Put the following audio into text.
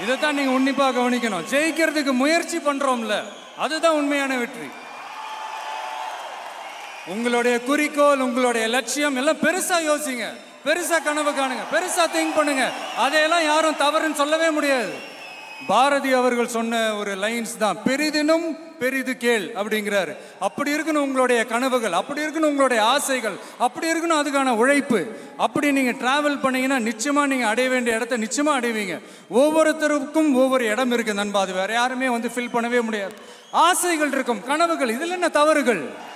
இதைத்தான் நீங்க உன்னிப்பா கவனிக்கணும் ஜெயிக்கிறதுக்கு முயற்சி பண்றோம்ல அதுதான் உண்மையான வெற்றி உங்களுடைய குறிக்கோள் உங்களுடைய லட்சியம் எல்லாம் பெருசா யோசிங்க பெருசா கனவு காணுங்க பெருசா திங்க் பண்ணுங்க அதையெல்லாம் யாரும் தவறுன்னு சொல்லவே முடியாது பாரதி அவர்கள் சொன்ன ஒரு லைன்ஸ் தான் பெரிதினும் பெரிது கேள் அப்படிங்கிறாரு அப்படி இருக்கணும் உங்களுடைய கனவுகள் அப்படி இருக்கணும் உங்களுடைய ஆசைகள் அப்படி இருக்கணும் அதுக்கான உழைப்பு அப்படி நீங்க டிராவல் பண்ணீங்கன்னா நிச்சயமா நீங்க அடைய வேண்டிய இடத்த நிச்சயமா அடைவீங்க ஒவ்வொருத்தருக்கும் ஒவ்வொரு இடம் இருக்கு நண்பா அது வேற யாருமே வந்து ஃபில் பண்ணவே முடியாது ஆசைகள் இருக்கும் கனவுகள் இதுல என்ன தவறுகள்